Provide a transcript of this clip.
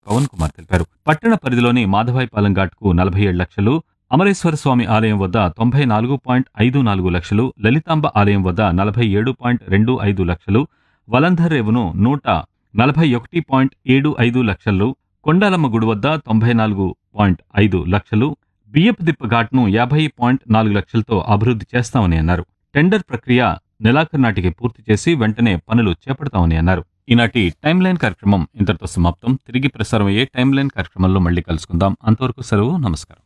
పవన్ కుమార్ తెలిపారు పట్టణ పరిధిలోని మాధవాయిపాలెం ఘాట్కు నలభై ఏడు లక్షలు అమరేశ్వర స్వామి ఆలయం వద్ద తొంభై నాలుగు పాయింట్ ఐదు నాలుగు లక్షలు లలితాంబ ఆలయం వద్ద నలభై ఏడు పాయింట్ రెండు ఐదు లక్షలు వలంధర్ రేవును నూట నలభై ఒకటి పాయింట్ ఏడు ఐదు లక్షలు కొండాలమ్మ గుడి వద్ద తొంభై నాలుగు పాయింట్ ఐదు లక్షలు బియ్యపు దిప్ప ఘాట్ను యాభై పాయింట్ నాలుగు లక్షలతో అభివృద్ధి చేస్తామని అన్నారు టెండర్ ప్రక్రియ నెలాఖరు నాటికి పూర్తి చేసి వెంటనే పనులు చేపడతామని అన్నారు ఈనాటి టైం లైన్ కార్యక్రమం ఇంతటితో సమాప్తం తిరిగి ప్రసారం అయ్యే టైం లైన్ కార్యక్రమంలో మళ్ళీ కలుసుకుందాం అంతవరకు సెలవు నమస్కారం